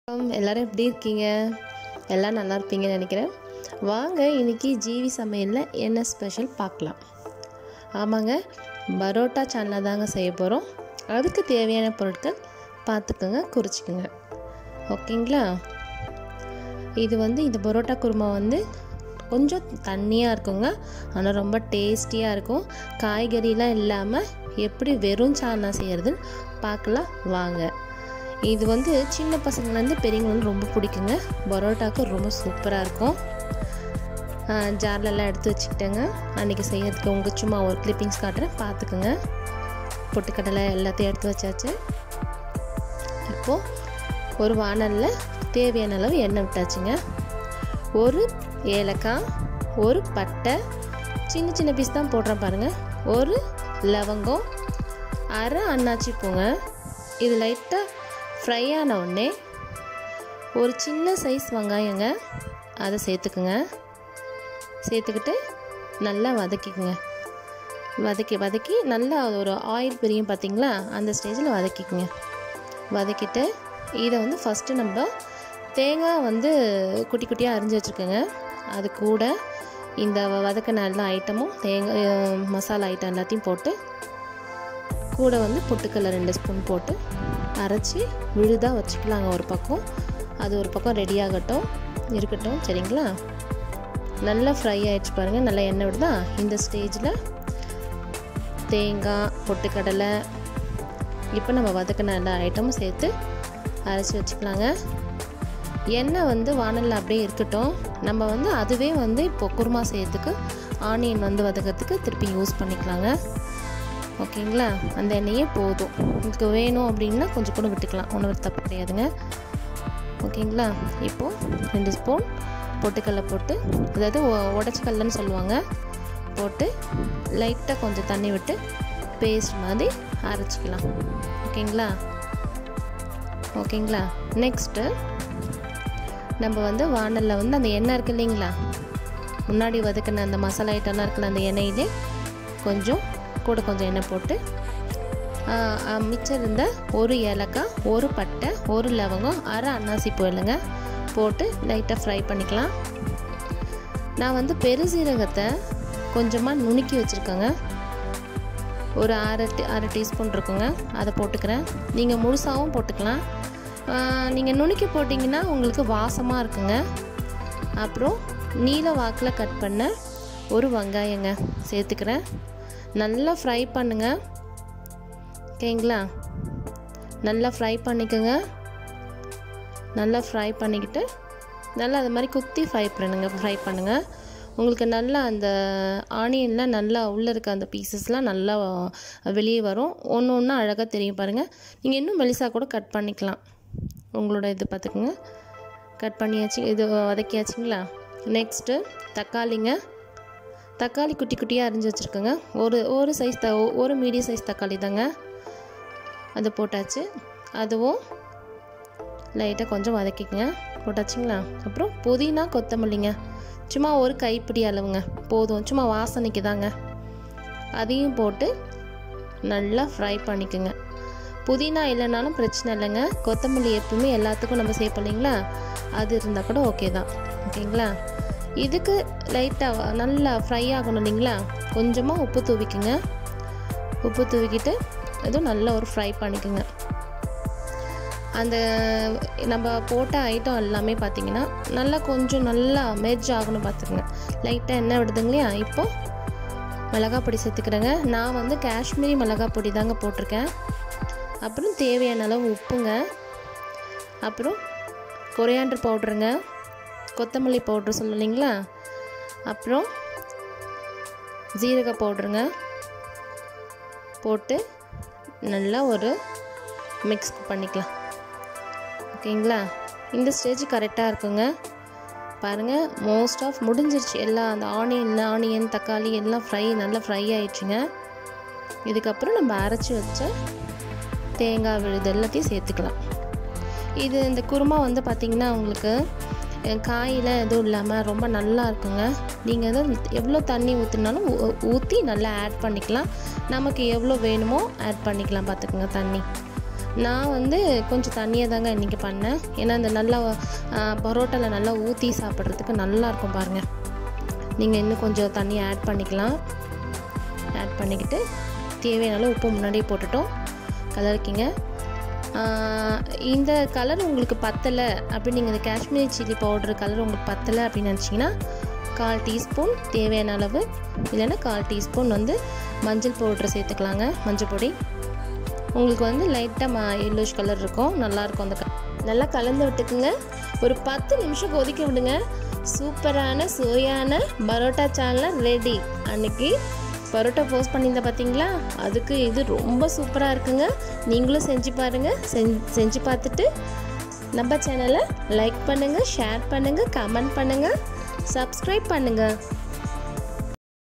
வணக்கம் எல்லாரும் எப்படி இருக்கீங்க எல்லாம் நல்லா இருப்பீங்கன்னு நினைக்கிறேன் வாங்க இன்னைக்கு ஜிவி சமையலில் என்ன ஸ்பெஷல் பார்க்கலாம் ஆமாங்க பரோட்டா சேனலில் தாங்க செய்ய போகிறோம் அதுக்கு தேவையான பொருட்கள் பார்த்துக்கோங்க குறிச்சிக்கோங்க ஓகேங்களா இது வந்து இந்த பரோட்டா குருமா வந்து கொஞ்சம் தண்ணியாக இருக்குங்க ஆனால் ரொம்ப டேஸ்டியாக இருக்கும் காய்கறிலாம் இல்லாமல் எப்படி வெறும் சால்னா செய்கிறதுன்னு பார்க்கலாம் வாங்க இது வந்து சின்ன பசங்கள்லேருந்து பெரியவங்களுக்கு ரொம்ப பிடிக்குங்க பரோட்டாக்கு ரொம்ப சூப்பராக இருக்கும் ஜார்லெல்லாம் எடுத்து வச்சுக்கிட்டேங்க அன்றைக்கி செய்யறதுக்கு உங்கள் சும்மா ஒரு கிளிப்பிங்ஸ் காட்டுறேன் பார்த்துக்குங்க பொட்டுக்கடலை எல்லாத்தையும் எடுத்து வச்சாச்சு இப்போது ஒரு வானலில் தேவையான அளவு எண்ணெய் விட்டாச்சுங்க ஒரு ஏலக்காய் ஒரு பட்டை சின்ன சின்ன பீஸ் தான் போடுறேன் பாருங்கள் ஒரு லவங்கம் அரை அன்னாச்சி பூங்க இது லைட்டாக ஃப்ரை ஆன உடனே ஒரு சின்ன சைஸ் வெங்காயங்க அதை சேர்த்துக்குங்க சேர்த்துக்கிட்டு நல்லா வதக்கிக்குங்க வதக்கி வதக்கி நல்லா ஒரு ஆயில் பிரியும் பார்த்தீங்களா அந்த ஸ்டேஜில் வதக்கிக்குங்க வதக்கிட்டு இதை வந்து ஃபஸ்ட்டு நம்ம தேங்காய் வந்து குட்டி குட்டியாக அரிஞ்சு வச்சுருக்கோங்க அது கூட இந்த வதக்கின எல்லா ஐட்டமும் தேங்காய் மசாலா ஐட்டம் எல்லாத்தையும் போட்டு கூட வந்து பொட்டுக்கடலை ரெண்டு ஸ்பூன் போட்டு அரைச்சி விழுதாக வச்சுக்கலாங்க ஒரு பக்கம் அது ஒரு பக்கம் ரெடி ஆகட்டும் இருக்கட்டும் சரிங்களா நல்லா ஃப்ரை ஆகிடுச்சு பாருங்கள் நல்லா எண்ணெய் விடுதா இந்த ஸ்டேஜில் தேங்காய் பொட்டுக்கடலை இப்போ நம்ம வதக்கின எல்லா ஐட்டமும் சேர்த்து அரைச்சி வச்சுக்கலாங்க எண்ணெய் வந்து வானலில் அப்படியே இருக்கட்டும் நம்ம வந்து அதுவே வந்து இப்போ குருமா செய்யறதுக்கு ஆனியன் வந்து வதக்கிறதுக்கு திருப்பி யூஸ் பண்ணிக்கலாங்க ஓகேங்களா அந்த எண்ணெயே போதும் உங்களுக்கு வேணும் அப்படின்னா கொஞ்சம் கூட விட்டுக்கலாம் ஒன்றும் தப்பு கிடையாதுங்க ஓகேங்களா இப்போது ரெண்டு ஸ்பூன் பொட்டுக்கடலை போட்டு அதாவது உடச்சிக்கல்லன்னு சொல்லுவாங்க போட்டு லைட்டாக கொஞ்சம் தண்ணி விட்டு பேஸ்ட் மாதிரி அரைச்சிக்கலாம் ஓகேங்களா ஓகேங்களா நெக்ஸ்ட்டு நம்ம வந்து வானலில் வந்து அந்த எண்ணெய் இருக்குது இல்லைங்களா முன்னாடி வதக்கின அந்த மசாலா ஐட்டம்லாம் இருக்குல்ல அந்த எண்ணெயிலே கொஞ்சம் கூட கொஞ்சம் எண்ணெய் போட்டு மிச்சம் இருந்த ஒரு ஏலக்காய் ஒரு பட்டை ஒரு லவங்கம் அரை அன்னாசி போயிலுங்க போட்டு லைட்டாக ஃப்ரை பண்ணிக்கலாம் நான் வந்து பெருசீரகத்தை கொஞ்சமாக நுணுக்கி வச்சுருக்கேங்க ஒரு அரை டீ அரை டீஸ்பூன் இருக்குங்க அதை போட்டுக்கிறேன் நீங்கள் முழுசாகவும் போட்டுக்கலாம் நீங்கள் நுணுக்கி போட்டிங்கன்னா உங்களுக்கு வாசமாக இருக்குங்க அப்புறம் நீல வாக்கில் கட் பண்ண ஒரு வெங்காயங்க சேர்த்துக்கிறேன் நல்லா ஃப்ரை பண்ணுங்கள் ஓகேங்களா நல்லா ஃப்ரை பண்ணிக்கோங்க நல்லா ஃப்ரை பண்ணிக்கிட்டு நல்லா அது மாதிரி குத்தி ஃப்ரை பண்ணுங்க ஃப்ரை பண்ணுங்கள் உங்களுக்கு நல்லா அந்த ஆனியன்லாம் நல்லா உள்ளே இருக்க அந்த பீசஸ்லாம் நல்லா வெளியே வரும் ஒன்று ஒன்று அழகாக தெரியும் பாருங்கள் நீங்கள் இன்னும் மெலிசாக கூட கட் பண்ணிக்கலாம் உங்களோட இது பார்த்துக்குங்க கட் பண்ணியாச்சு இது வதக்கியாச்சுங்களா நெக்ஸ்ட்டு தக்காளிங்க தக்காளி குட்டி குட்டியாக அரிஞ்சு வச்சுருக்கோங்க ஒரு ஒரு சைஸ் த ஒரு மீடியம் சைஸ் தக்காளி தாங்க அது போட்டாச்சு அதுவும் லைட்டாக கொஞ்சம் வதக்கிக்கங்க போட்டாச்சுங்களா அப்புறம் புதினா கொத்தமல்லிங்க சும்மா ஒரு கைப்பிடி அளவுங்க போதும் சும்மா வாசனைக்கு தாங்க அதையும் போட்டு நல்லா ஃப்ரை பண்ணிக்கோங்க புதினா இல்லைனாலும் பிரச்சனை இல்லைங்க கொத்தமல்லி எப்பவுமே எல்லாத்துக்கும் நம்ம சேர்ப்போம் இல்லைங்களா அது இருந்தால் கூட ஓகே தான் ஓகேங்களா இதுக்கு லைட்டாக நல்லா ஃப்ரை ஆகணும் இல்லைங்களா கொஞ்சமாக உப்பு தூவிக்குங்க உப்பு தூவிக்கிட்டு இதுவும் நல்லா ஒரு ஃப்ரை பண்ணிக்கோங்க அந்த நம்ம போட்ட ஐட்டம் எல்லாமே பார்த்திங்கன்னா நல்லா கொஞ்சம் நல்லா மெர்ஜ் ஆகணும் பார்த்துக்குங்க லைட்டாக என்ன விடுதுங்க இல்லையா இப்போது மிளகா பொடி சேர்த்துக்கிறேங்க நான் வந்து காஷ்மீரி மிளகா பொடி தாங்க போட்டிருக்கேன் அப்புறம் தேவையான அளவு உப்புங்க அப்புறம் கொரியாண்டர் பவுட்ருங்க கொத்தமல்லி பவுட்ரு சொல்லலைங்களா அப்புறம் ஜீரக பவுட்ருங்க போட்டு நல்லா ஒரு மிக்ஸ் பண்ணிக்கலாம் ஓகேங்களா இந்த ஸ்டேஜ் கரெக்டாக இருக்குங்க பாருங்கள் மோஸ்ட் ஆஃப் முடிஞ்சிருச்சு எல்லாம் அந்த ஆனியன் ஆனியன் தக்காளி எல்லாம் ஃப்ரை நல்லா ஃப்ரை ஆயிடுச்சுங்க இதுக்கப்புறம் நம்ம அரைச்சி வச்ச தேங்காய் விழுது எல்லாத்தையும் சேர்த்துக்கலாம் இது இந்த குருமா வந்து பார்த்திங்கன்னா உங்களுக்கு காயில் எதுவும் இல்லாமல் ரொம்ப நல்லா இருக்குங்க நீங்கள் எதுவும் எவ்வளோ தண்ணி ஊற்றினாலும் ஊற்றி நல்லா ஆட் பண்ணிக்கலாம் நமக்கு எவ்வளோ வேணுமோ ஆட் பண்ணிக்கலாம் பார்த்துக்குங்க தண்ணி நான் வந்து கொஞ்சம் தண்ணியாக தாங்க இன்றைக்கி பண்ணேன் ஏன்னா இந்த நல்லா பரோட்டாவில் நல்லா ஊற்றி சாப்பிட்றதுக்கு நல்லாயிருக்கும் பாருங்கள் நீங்கள் இன்னும் கொஞ்சம் தண்ணி ஆட் பண்ணிக்கலாம் ஆட் பண்ணிக்கிட்டு தேவையான அளவு உப்பு முன்னாடியே போட்டுட்டோம் கலரிக்கிங்க இந்த கலர் உங்களுக்கு பத்தலை அப்படி நீங்கள் இந்த காஷ்மீரி சில்லி பவுடர் கலர் உங்களுக்கு பத்தலை அப்படின்னு நினச்சிங்கன்னா கால் டீஸ்பூன் தேவையான அளவு இல்லைன்னா கால் டீஸ்பூன் வந்து மஞ்சள் பவுட்ரு சேர்த்துக்கலாங்க மஞ்சள் பொடி உங்களுக்கு வந்து லைட்டாக மா எல்லோஷ் கலர் இருக்கும் நல்லாயிருக்கும் அந்த நல்லா கலந்து விட்டுக்குங்க ஒரு பத்து நிமிஷம் கொதிக்க விடுங்க சூப்பரான சுவையான பரோட்டா சேனல் ரெடி அன்னைக்கு பரோட்டா போஸ்ட் பண்ணியிருந்தேன் பார்த்தீங்களா அதுக்கு இது ரொம்ப சூப்பராக இருக்குங்க நீங்களும் செஞ்சு பாருங்கள் செஞ்சு செஞ்சு பார்த்துட்டு நம்ம சேனலை லைக் பண்ணுங்கள் ஷேர் பண்ணுங்கள் கமெண்ட் பண்ணுங்கள் சப்ஸ்கிரைப் பண்ணுங்கள்